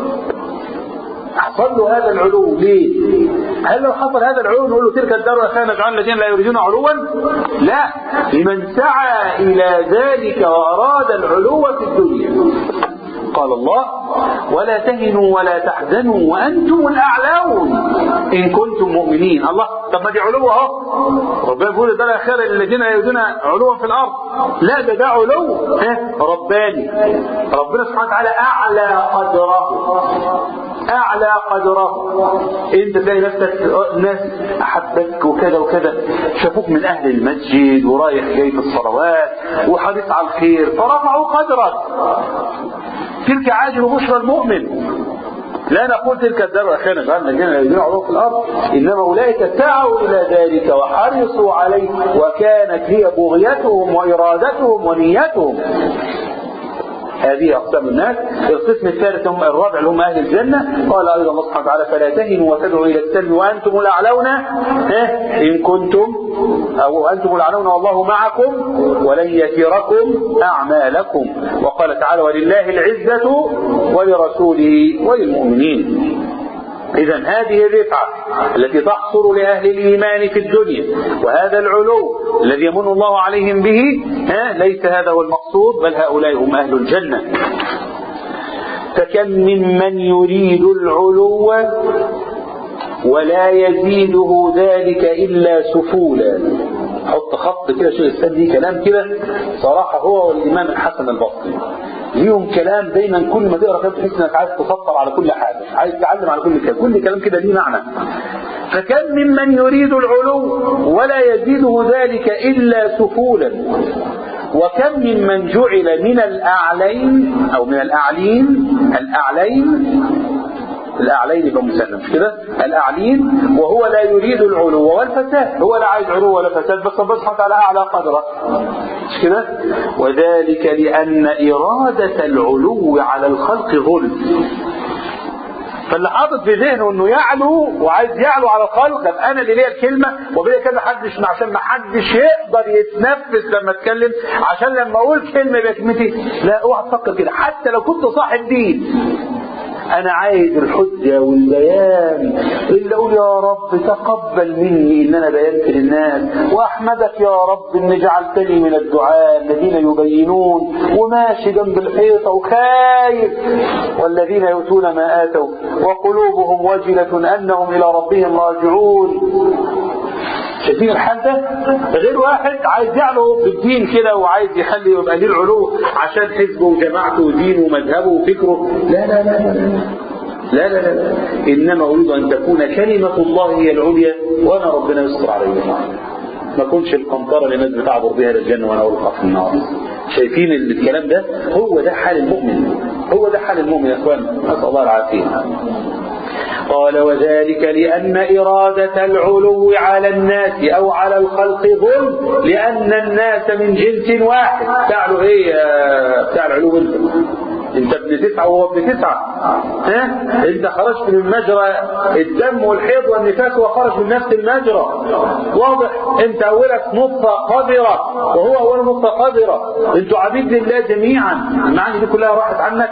حصل له هذا العلو ليه؟ هل لو حصل هذا العلو نقول له تلك الدار الأخيرة نجعل الذين لا يريدون علوا؟ لا لمن سعى إلى ذلك وأراد العلو في الدنيا قال الله ولا تهنوا ولا تحزنوا وانتم الاعلون ان كنتم مؤمنين الله طب ما دي علو اهو ربنا بيقول ده خير للذين يريدون علوا في الارض لا ده ده علو رباني ربنا سبحانه وتعالى اعلى قدره اعلى قدره انت تلاقي نفسك ناس احبتك وكذا وكذا شافوك من اهل المسجد ورايح جاي في الصلوات وحريص على الخير فرفعوا قدرك تلك عاجل بشرى المؤمن لا نقول تلك الدار الأخيرة نجعل الذين يريدون علوم في الأرض إنما أولئك سعوا إلى ذلك وحرصوا عليه وكانت هي بغيتهم وإرادتهم ونيتهم هذه أقسام الناس القسم الثالث هم الرابع اللي هم أهل الجنة قال أيضا الله سبحانه وتعالى فلا تهنوا وتدعوا إلى السلم وأنتم الأعلون إن كنتم أو أنتم الأعلون والله معكم ولن يتركم أعمالكم وقال تعالى ولله العزة ولرسوله وللمؤمنين إذا هذه الرفعة التي تحصل لأهل الإيمان في الدنيا وهذا العلو الذي يمن الله عليهم به ها ليس هذا هو المقصود بل هؤلاء هم أهل الجنة فكم ممن يريد العلو ولا يزيده ذلك إلا سفولا حط خط كده شيخ الإسلام دي كلام كده صراحة هو والإمام الحسن البصري ليهم كلام دايما كل ما تقرا كلام تحس انك عايز تسطر على كل حاجه عايز تتعلم على كل كلام كل كلام كده ليه معنى فكم ممن يريد العلو ولا يزيده ذلك الا سفولا وكم ممن جعل من الاعلين او من الاعلين الاعلين الأعلين يبقى مثنى مش كده؟ الأعلين وهو لا يريد العلو والفساد هو لا عايز علو ولا فساد بس ربنا سبحانه وتعالى أعلى قدره مش كده؟ وذلك لأن إرادة العلو على الخلق ظلم فاللي حاطط في ذهنه انه يعلو وعايز يعلو على الخلق طب انا اللي ليا الكلمه وبيا كذا حدش عشان ما حدش يقدر يتنفس لما اتكلم عشان لما اقول كلمه بكلمتي لا اوعى تفكر كده حتى لو كنت صاحب دين انا عايز الحجة والبيان اللي اقول يا رب تقبل مني ان انا بينت للناس واحمدك يا رب ان جعلتني من الدعاء الذين يبينون وماشي جنب الحيطة وخايف والذين يؤتون ما اتوا وقلوبهم وجلة انهم الى ربهم راجعون شايفين الحال ده غير واحد عايز يعلو بالدين كده وعايز يخلي يبقى ليه العلو عشان حزبه وجماعته ودينه ومذهبه وفكره لا لا لا لا لا لا لا, لا. انما اريد ان تكون كلمه الله هي العليا وانا ربنا يستر علينا ما كنش القنطره اللي الناس بتعبر بها للجنه وانا القى في النار شايفين الكلام ده هو ده حال المؤمن هو ده حال المؤمن يا اخوان نسال الله العافيه قال وذلك لأن إرادة العلو على الناس أو على الخلق ظلم لأن الناس من جنس واحد تعلو إيه بتاع العلو انت انت ابن تسعة وهو ابن تسعة ها انت خرجت من مجرى الدم والحيض والنفاس وخرج من نفس المجرى واضح انت اولك نطفة قذرة وهو اول نطفة قذرة انتوا عبيد لله جميعا المعاني دي كلها راحت عنك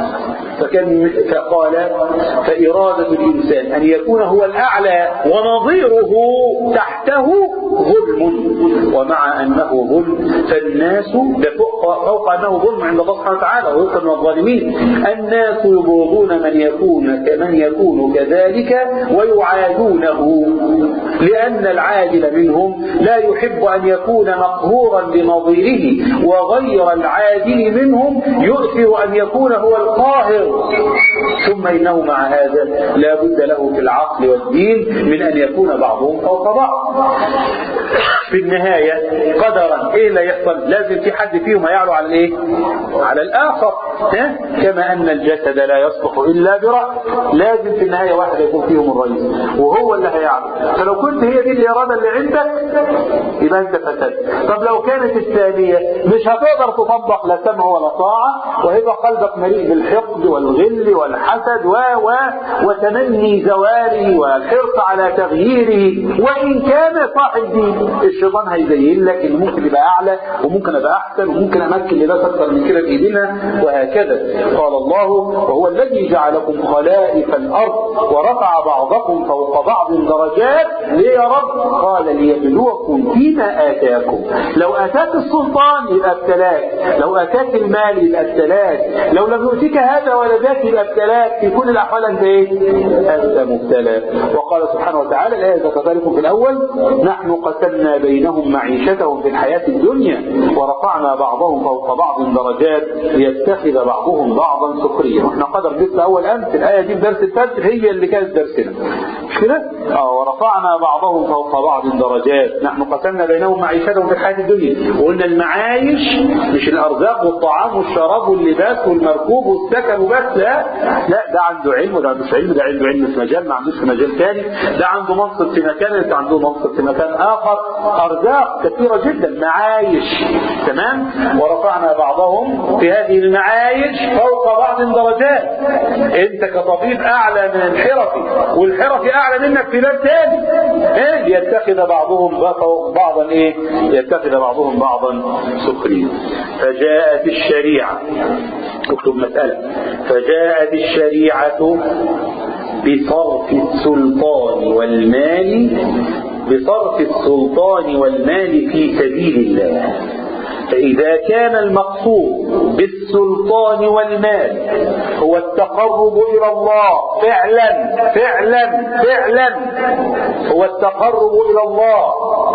فكان فقال فإرادة الإنسان أن يكون هو الأعلى ونظيره تحته ظلم ومع أنه ظلم فالناس فوق, فوق أنه ظلم عند الله سبحانه وتعالى ويقتل من الظالمين الناس يبغضون من يكون كمن يكون كذلك ويعادونه لأن العادل منهم لا يحب أن يكون مقهورا بنظيره وغير العادل منهم يؤثر أن يكون هو القاهر ثم إنه مع هذا لا بد له في العقل والدين من أن يكون بعضهم فوق بعض في النهاية قدرا إيه لا يحصل لازم في حد فيهم هيعلو على الإيه على الآخر ها؟ كما أن الجسد لا يصلح إلا برأس لازم في النهاية واحد يكون فيهم الرئيس وهو اللي هيعلو فلو كنت هي دي الإرادة اللي عندك يبقى أنت فسدت طب لو كانت الثانية مش هتقدر تطبق لا سمع ولا طاعة وهيبقى قلبك مليء بالحقد والغل والحسد و و وتمني زواله والحرص على تغييره وإن كان صاحب دين الشيطان هيزين لك إن ممكن يبقى أعلى وممكن أبقى أحسن وممكن أمكن لناس أكثر من كده بإيدينا وهكذا قال الله وهو الذي جعلكم خلائف الأرض ورفع بعضكم فوق بعض درجات ليه يا رب قال ليبلوكم فيما آتاكم لو أتاك السلطان يبقى ابتلاك لو أتاك المال يبقى ابتلاك لو لم يؤتيك هذا ولا ذاك يبقى ابتلاك في كل الأحوال أنت إيه؟ أنت مبتلى وقال سبحانه وتعالى الآية ذكرتها في الأول نحن قسمنا بينهم معيشتهم في الحياة الدنيا ورفعنا بعضهم فوق بعض درجات ليتخذ بعضهم بعضا سخريا واحنا قدر لسه اول امس الايه دي في درس الفجر هي اللي كانت درسنا مش كده؟ اه ورفعنا بعضهم فوق بعض درجات نحن قسمنا بينهم معيشتهم في الحياه الدنيا وقلنا المعايش مش الارزاق والطعام والشراب واللباس والمركوب والسكن وبس لا لا ده عنده علم وده عنده علم ده عنده علم في مجال ما عندوش في مجال ثاني ده عنده منصب في مكان ده عنده منصب في مكان اخر ارزاق كثيره جدا معايش تمام ورفعنا بعضهم في هذه المعايش فوق بعض درجات انت كطبيب اعلى من الحرفي والحرفي اعلى منك في باب ثاني ايه يتخذ بعضهم بعضا ايه يتخذ بعضهم بعضا سخريا فجاءت الشريعه اكتب مساله فجاءت الشريعه بصرف السلطان والمال بصرف السلطان والمال في سبيل الله فإذا كان المقصود بالسلطان والمال هو التقرب إلى الله فعلا فعلا فعلا هو التقرب إلى الله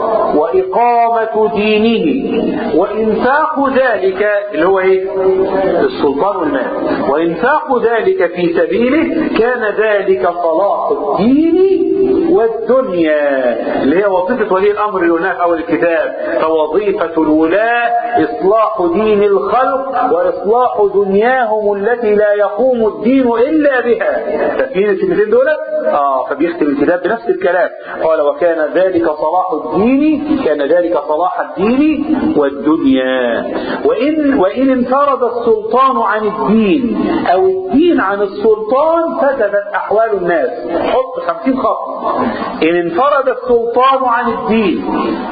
وإقامة دينه وإنفاق ذلك اللي هو إيه؟ السلطان والمال وإنفاق ذلك في سبيله كان ذلك صلاح الدين والدنيا اللي هي وظيفة ولي الأمر اللي قلناها في أول الكتاب فوظيفة الولاة إصلاح دين الخلق وإصلاح دنياهم التي لا يقوم الدين إلا بها فاكرين الكلمتين دول؟ آه فبيختم الكتاب بنفس الكلام قال وكان ذلك صلاح الدين كان ذلك صلاح الدين والدنيا وإن وإن انفرد السلطان عن الدين أو الدين عن السلطان فسدت أحوال الناس حط خمسين خط إن انفرد السلطان عن الدين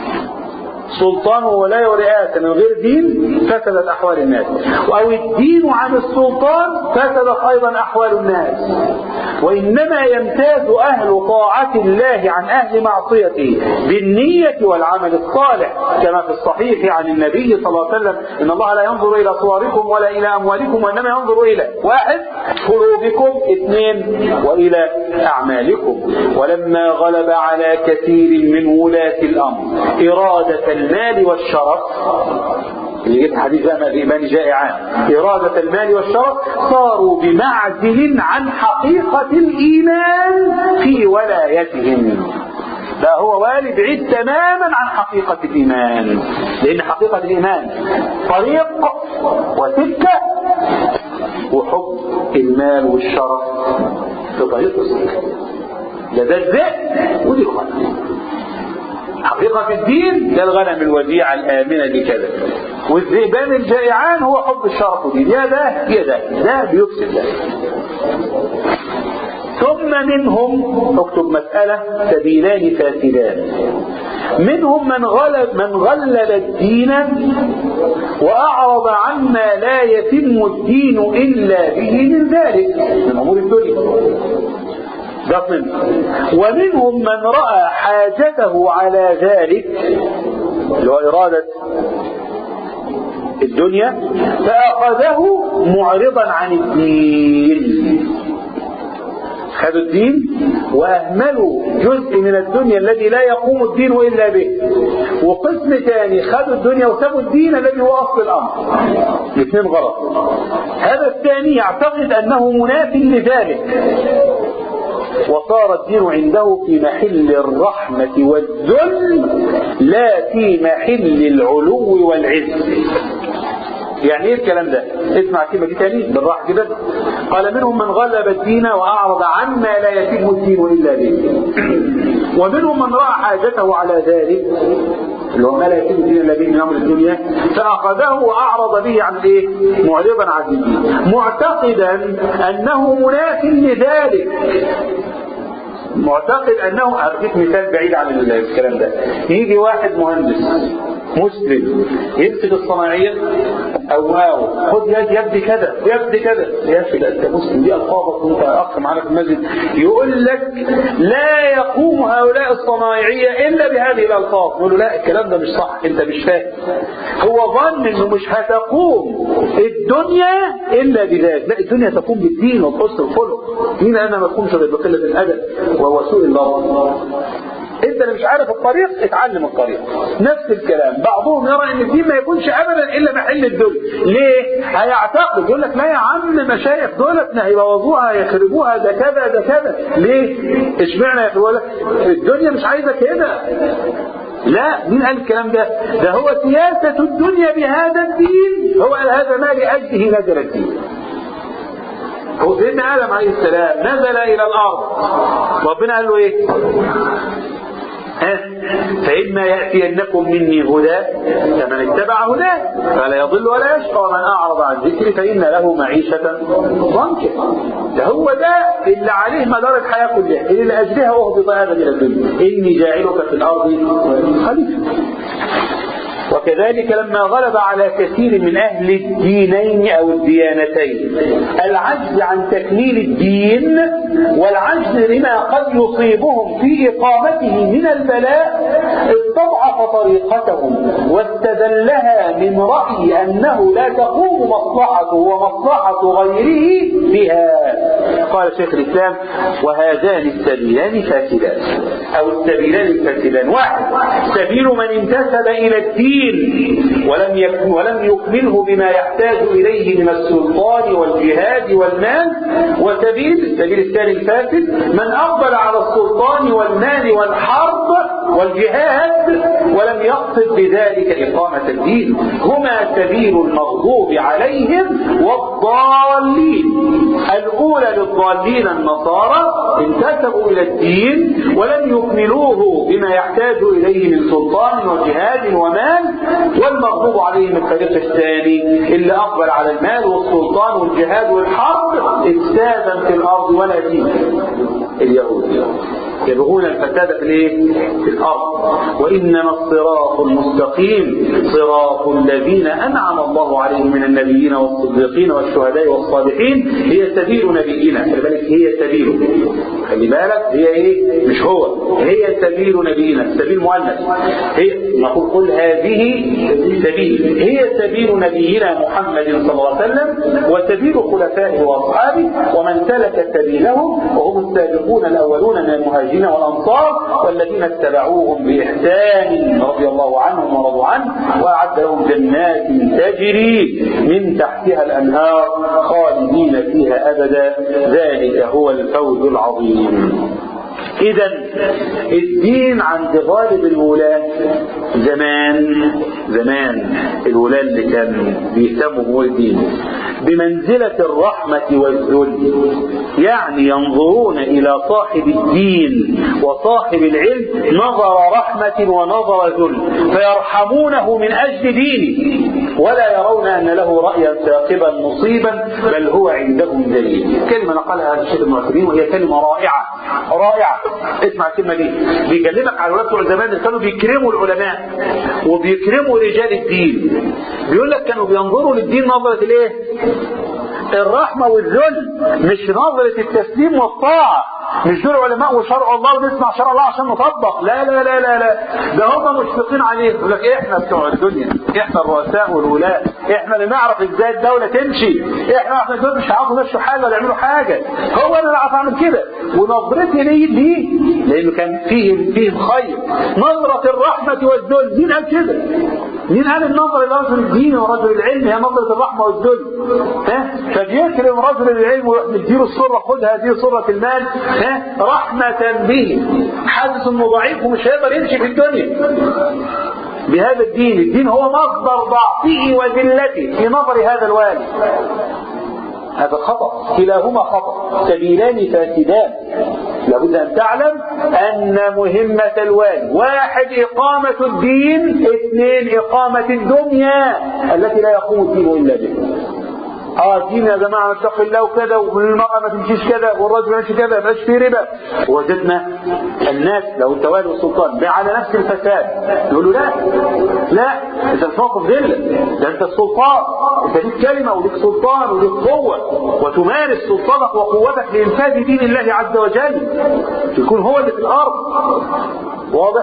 سلطان وولاية ورئاسة من غير دين فسدت أحوال الناس أو الدين عن السلطان فسدت أيضا أحوال الناس وإنما يمتاز أهل طاعة الله عن أهل معصيته بالنية والعمل الصالح كما في الصحيح عن النبي صلى الله عليه وسلم إن الله لا ينظر إلى صوركم ولا إلى أموالكم وإنما ينظر إلى واحد قلوبكم اثنين وإلى أعمالكم ولما غلب على كثير من ولاة الأمر إرادة المال والشرف اللي جبت حديث بقى الإيمان جائعان إرادة المال والشرف صاروا بمعزل عن حقيقة الإيمان في ولايتهم ده هو والي بعيد تماما عن حقيقة الإيمان لأن حقيقة الإيمان طريق وسكة وحب المال والشرف في طريق وسكة ده ده الذئب ودي الغنم حقيقة في الدين ده الغنم الوديعة الآمنة بكذا والذئبان الجائعان هو حب الشرف والدين يا ده يا ده ده بيفسد ده ثم منهم اكتب مسألة سبيلان فاسدان منهم من غلب من غلب الدين وأعرض عما لا يتم الدين إلا به من ذلك من أمور الدنيا ده منهم ومنهم من رأى حاجته على ذلك اللي هو إرادة الدنيا فأخذه معرضا عن الدين خدوا الدين وأهملوا جزء من الدنيا الذي لا يقوم الدين إلا به وقسم ثاني خدوا الدنيا وسابوا الدين الذي هو أصل الأمر الاثنين غلط هذا الثاني يعتقد أنه مناف لذلك وصار الدين عنده في محل الرحمة والذل لا في محل العلو والعز يعني ايه الكلام ده اسمع الكلمة دي تاني بالراحة كده قال منهم من غلب الدين وأعرض عما لا يتم الدين إلا به ومنهم من رأى حاجته على ذلك اللي هو ما لا يتم الدين الا به من امر الدنيا فاخذه واعرض به عن ايه؟ معرضا عن الدين معتقدا انه مناف لذلك معتقد انه اديك مثال بعيد عن الكلام ده يجي واحد مهندس مسلم يمسك الصناعيه او او خد يد يبدي كذا يبدي كذا يا اخي ده انت مسلم دي الفاظك وانت اخ معانا في المسجد يقول لك لا يقوم هؤلاء الصنايعيه الا بهذه الالفاظ يقول له لا الكلام ده مش صح انت مش فاهم هو ظن انه مش هتقوم الدنيا الا بذلك لا الدنيا تقوم بالدين وبحسن الخلق مين انا ما تقومش غير بقله الادب وهو سوء اللفظ انت انت اللي مش عارف الطريق اتعلم الطريق نفس الكلام بعضهم يرى ان الدين ما يكونش ابدا الا محل الدنيا ليه هيعتقد يقول لك لا يا عم مشايخ دولت هيبوظوها هيخربوها ده كذا ده كذا ليه اشمعنى يقول لك الدنيا مش عايزه كده لا مين قال الكلام ده ده هو سياسة الدنيا بهذا الدين هو قال هذا ما لأجله نزل الدين هو سيدنا آدم عليه السلام نزل إلى الأرض ربنا قال له إيه ها فإما يأتينكم مني هدى فمن اتبع هداه فلا يضل ولا يشقى ومن أعرض عن ذكري فإن له معيشة ضنكا ده هو ده اللي عليه مدار الحياة كلها اللي لأجلها أهبط آدم إلى الدنيا إني جاعلك في الأرض خليفة وكذلك لما غلب على كثير من أهل الدينين أو الديانتين العجز عن تكميل الدين والعجز لما قد يصيبهم في إقامته من البلاء استضعف طريقتهم واستدلها من رأي أنه لا تقوم مصلحته ومصلحة غيره بها قال شيخ الإسلام وهذان السبيلان فاسدان أو السبيلان الفاسدان واحد سبيل من انتسب إلى الدين ولم يكن ولم يكمله بما يحتاج إليه من السلطان والجهاد والمال وسبيل السبيل الثاني الفاسد من أقبل على السلطان والمال والحرب والجهاد ولم يقصد بذلك إقامة الدين هما سبيل المغضوب عليهم والضالين الأولى للضالين النصارى انتسبوا إلى الدين ولم يكملوه بما يحتاج إليه من سلطان وجهاد ومال والمغضوب عليهم الفريق الثاني اللي أقبل على المال والسلطان والجهاد والحرب إفسادا في الأرض ولا دين اليهود يبغون الفساد في الايه؟ في الارض وانما الصراط المستقيم صراط الذين انعم الله عليهم من النبيين والصديقين والشهداء والصالحين هي سبيل نبينا خلي بالك هي سبيله خلي بالك هي ايه؟ مش هو هي سبيل نبينا سبيل مؤنث هي نقول قل هذه سبيل هي سبيل نبينا محمد صلى الله عليه وسلم وسبيل خلفائه واصحابه ومن سلك سبيلهم وهم السابقون الاولون من المهاجرين المهاجرين والأنصار والذين اتبعوهم بإحسان رضي الله عنهم ورضوا عنه وأعد لهم جنات تجري من تحتها الأنهار خالدين فيها أبدا ذلك هو الفوز العظيم إذا الدين عند غالب الولاة زمان زمان الولاة اللي كان بيهتموا هو الدين بمنزلة الرحمة والذل يعني ينظرون إلى صاحب الدين وصاحب العلم نظر رحمة ونظر ذل فيرحمونه من أجل دينه ولا يرون أن له رأيا ثاقبا مصيبا بل هو عندهم دليل كلمة نقلها هذا الشيخ ابن وهي كلمة رائعة رائعة اسمع الكلمة دي بيكلمك على الولاد بتوع زمان اللي كانوا بيكرموا العلماء وبيكرموا رجال الدين بيقول لك كانوا بينظروا للدين نظرة الايه؟ الرحمة والذل مش نظرة التسليم والطاعة مش دول علماء وشرع الله ونسمع شرع الله عشان نطبق لا لا لا لا لا ده هم مشفقين عليه يقول لك احنا بتوع الدنيا احنا الرؤساء والولاة احنا اللي نعرف ازاي الدولة تمشي احنا احنا دول مش هيعرفوا يمشوا حاجة ولا يعملوا حاجة هو انا اللي اعرف اعمل كده ونظرتي ليه دي لانه كان فيهم فيهم خير نظرة الرحمة والذل مين قال كده؟ مين قال النظر لرجل الدين ورجل العلم هي نظرة الرحمة والذل ها فبيكرم رجل العلم ويديله الصرة خد هذه صرة المال ها رحمة به حاسس انه ضعيف ومش هيقدر يمشي في الدنيا بهذا الدين الدين هو مصدر ضعفه وذلته في نظر هذا الوالي هذا خطأ كلاهما خطأ سبيلان فاسدان لابد أن تعلم أن مهمة الوالي واحد إقامة الدين اثنين إقامة الدنيا التي لا يقوم الدين إلا بها اه دين يا جماعه اتق الله وكذا والمراه ما تمشيش كذا والرجل ما يمشي كذا ما يبقاش فيه ربا وجدنا الناس لو انت والي السلطان على نفس الفساد يقولوا لا لا انت مش موقف ذله ده انت السلطان انت ليك كلمه وليك سلطان وليك قوه وتمارس سلطانك وقوتك لانفاذ دين الله عز وجل يكون هو اللي في الارض واضح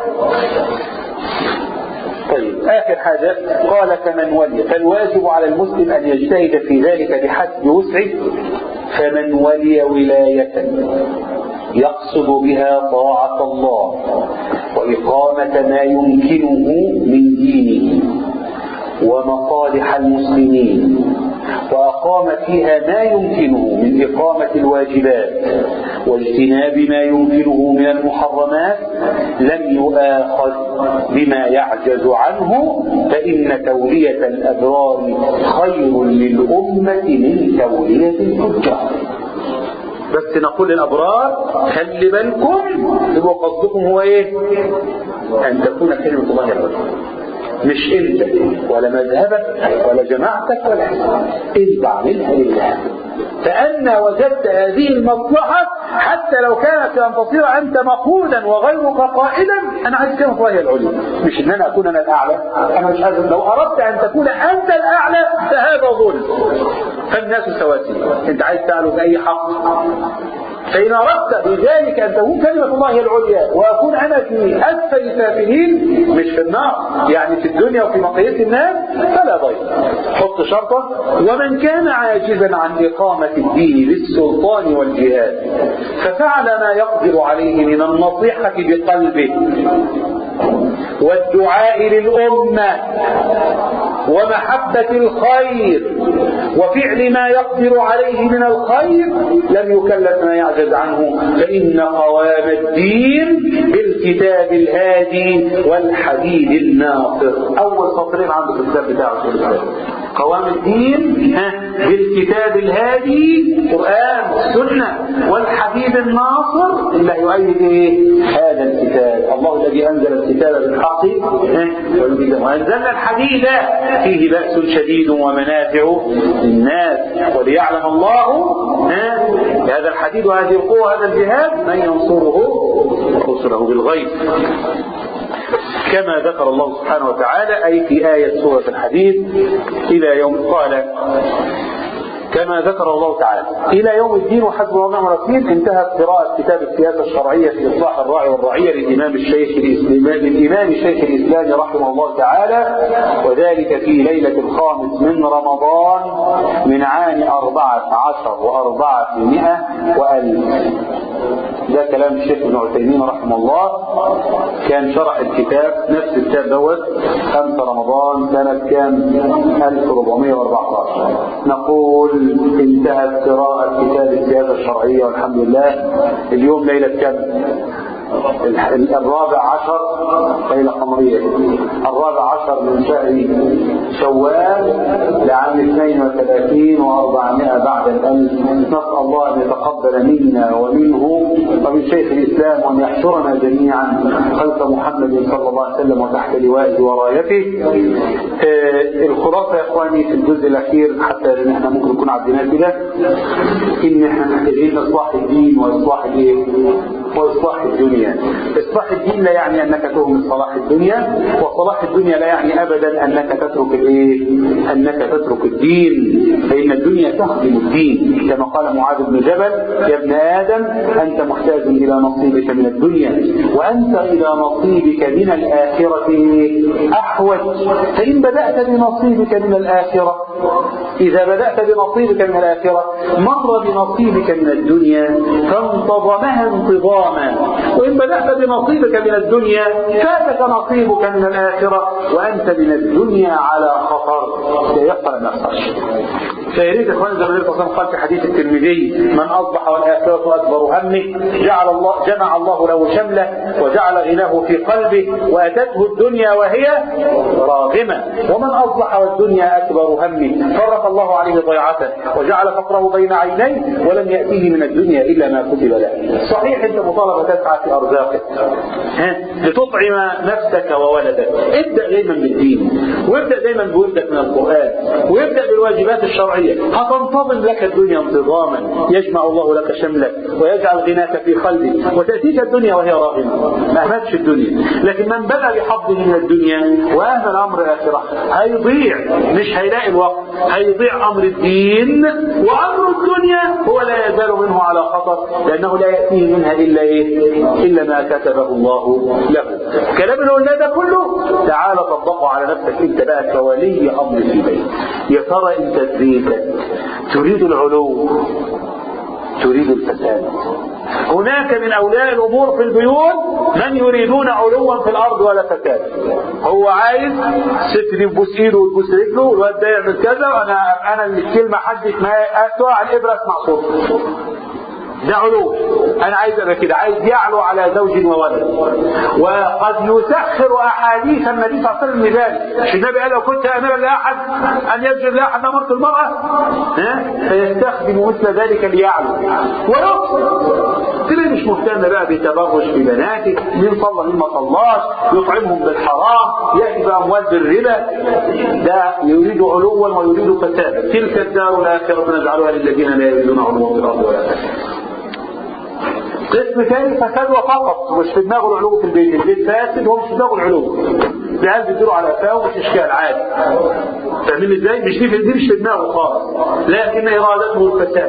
طيب آخر حاجة قال كمن ولي فالواجب على المسلم أن يجتهد في ذلك بحسب وسعه فمن ولي ولاية يقصد بها طاعة الله وإقامة ما يمكنه من دينه ومصالح المسلمين وأقام فيها ما يمكنه من إقامة الواجبات واجتناب ما يمكنه من المحرمات لم يؤاخذ بما يعجز عنه فإن تولية الأبرار خير للأمة من تولية الفجار بس نقول للأبرار خلي بالكم يبقى قصدكم هو إيه؟ أن تكون كلمة الله الرجل مش انت ولا مذهبك ولا جماعتك ولا انت عاملها لله فأنا وجدت هذه المصلحة حتى لو كانت أن تصير أنت مقودا وغيرك قائدا أنا عايز كلمة الله العليا مش إن أنا أكون أنا الأعلى أنا مش عايز لو أردت أن تكون أنت الأعلى فهذا ظلم فالناس سواسية أنت عايز تعلو بأي حق فإن أردت بذلك أن تكون كلمة الله العليا وأكون أنا في أسفل السافلين مش في النار يعني في الدنيا وفي مقياس الناس فلا ضير حط شرطة ومن كان عاجزا عن إقامة الدين بالسلطان والجهاد ففعل ما يقدر عليه من النصيحة بقلبه والدعاء للأمة ومحبة الخير وفعل ما يقدر عليه من الخير لم يكلف ما يعجز عنه فإن قوام الدين بالكتاب الهادي والحديد الناصر أول سطرين عنده في الكتاب بتاعه قوام الدين بالكتاب الهادي القرآن والسنة والحبيب الناصر اللي يؤيد ايه؟ هذا الكتاب الله الذي أنزل الكتاب بالحق وأنزلنا الحديد فيه بأس شديد ومنافع للناس وليعلم الله هذا الحديد وهذه القوة هذا الجهاد من ينصره ونصره بالغيب كما ذكر الله سبحانه وتعالى أي في آية سورة الحديد إلى يوم قال كما ذكر الله تعالى إلى يوم الدين وحسب الله ونعم الوكيل انتهت قراءة كتاب السياسة الشرعية في إصلاح الراعي والرعية للإمام الشيخ الإسلام للإمام الشيخ الإسلام رحمه الله تعالى وذلك في ليلة الخامس من رمضان من عام أربعة عشر وأربعمائة وألف ده كلام الشيخ ابن عثيمين رحمه الله كان شرح الكتاب نفس الكتاب دوت 5 رمضان سنة كام 1414 نقول انتهت قراءة كتاب السياسة الشرعية والحمد لله اليوم ليلة كم الرابع عشر ليلة قمرية الرابع عشر من شهر شوال لعام 32 و400 بعد الألف نسأل الله أن يتقبل منا ومنه ومن شيخ الإسلام وأن يحشرنا جميعا خلف محمد صلى الله عليه وسلم وتحت لوائه ورايته آه الخلاصة يا إخواني في الجزء الأخير حتى لأن احنا ممكن نكون عدينا كده إن احنا محتاجين إصلاح الدين وإصلاح الإيه؟ وإصلاح الدنيا إصلاح الدين لا يعني أنك تهمل صلاح الدنيا وصلاح الدنيا لا يعني أبدا أنك تترك الإيه؟ أنك تترك الدين فإن الدنيا تخدم الدين كما قال معاذ بن جبل يا ابن آدم أنت محتاج إلى نصيبك من الدنيا وأنت إلى نصيبك من الآخرة أحوج فإن بدأت بنصيبك من الآخرة إذا بدأت بنصيبك من الآخرة مر بنصيبك من الدنيا فانتظمها انتظاما وإن بدأت بنصيبك من الدنيا فاتك نصيبك من الآخرة وأنت من الدنيا على خطر سيحصل ما يحصلش فيريد اخوان زي ما النبي صلى الله عليه وسلم قال في حديث الترمذي من اصبح والاخره اكبر همه جعل الله جمع الله له شمله وجعل غناه في قلبه واتته الدنيا وهي راغمه ومن اصبح والدنيا اكبر همه فرق الله عليه ضيعته وجعل فقره بين عينيه ولم ياتيه من الدنيا الا ما كتب له صحيح انت مطالبه تسعى في ارزاقك ها لتطعم نفسك وولدك ابدا دايما بالدين وابدا دايما بولدك من القران وابدا بالواجبات الشرعيه هتنتظم لك الدنيا انتظاما يجمع الله لك شملك ويجعل غناك في قلبك وتأتيك الدنيا وهي راغمة ما أهمتش الدنيا لكن من بدأ بحظه من الدنيا وأهمل أمر الآخرة هيضيع مش هيلاقي الوقت هيضيع أمر الدين وأمر الدنيا هو لا يزال منه على خطر لأنه لا يأتيه منها إلا إيه إلا ما كتبه الله له كلام اللي قلنا ده كله تعال طبقه على نفسك انت بقى كولي امر في البيت يا ترى انت ازيك تريد العلو تريد الفساد هناك من اولياء الامور في البيوت من يريدون علوا في الارض ولا فساد هو عايز الست دي تبوس ايده وتبوس رجله والواد ده يعمل كذا وانا انا اللي الكلمه حد ما تقع الابره اسمع صوته ده علو انا عايز ابقى كده عايز يعلو على زوج وولد وقد يسخر احاديث النبي صلى الله عليه وسلم لذلك مش النبي قال لو كنت امرا لاحد ان يسجد لاحد لامرت المراه ها فيستخدم مثل ذلك ليعلو ويقصد تلاقي مش مهتم بقى بتبرج في بناته مين صلى مين ما صلاش يطعمهم بالحرام ياتي باموال بالربا ده يريد علوا ويريد فسادا تلك الدار الاخره نجعلها للذين لا يريدون علوا في الارض ولا فسادا قسم ثاني فساد وفقط مش في دماغه العلو في البيت البيت فاسد هو مش في دماغه العلو العيال بيدوروا على قفاه ومش اشكال عادي فاهمين ازاي مش دي دي مش في دماغه خالص لكن ارادته الفساد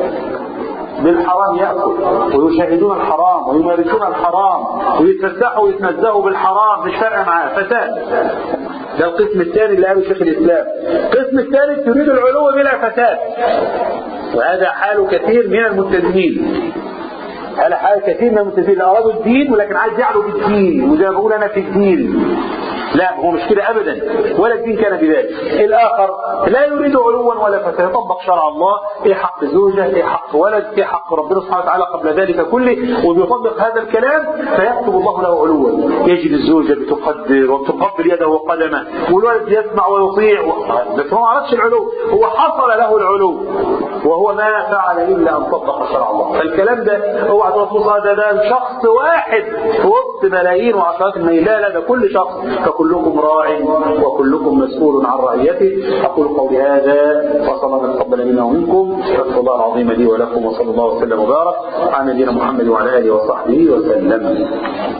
بالحرام يأكل ويشاهدون الحرام ويمارسون الحرام ويتفسحوا ويتنزهوا بالحرام مش فارقة معاه فساد ده القسم الثاني اللي قاله شيخ الإسلام القسم الثالث تريد العلو بلا فساد وهذا حال كثير من الملتزمين هذا حال كثير من الملتزمين أرادوا الدين ولكن عايز يعلو بالدين وزي ما بقول أنا في الدين لا هو مش كده ابدا ولا الدين كان بذلك الاخر لا يريد علوا ولا فساد يطبق شرع الله ايه حق زوجه ايه حق ولد ايه حق ربنا سبحانه وتعالى قبل ذلك كله وبيطبق هذا الكلام فيكتب الله له علوا يجد الزوجه بتقدر وتقبل يده وقدمه والولد يسمع ويطيع بس هو ما عرفش العلو هو حصل له العلو وهو ما فعل الا ان طبق شرع الله فالكلام ده اوعى تقول ده ده شخص واحد في وسط ملايين وعشرات الملايين لا لا ده كل شخص فكلكم راع وكلكم مسؤول عن رعيته اقول قولي هذا وصلى الله تقبل منا ومنكم استغفر الله العظيم لي ولكم وصلى الله وسلم وبارك على نبينا محمد وعلى اله وصحبه وسلم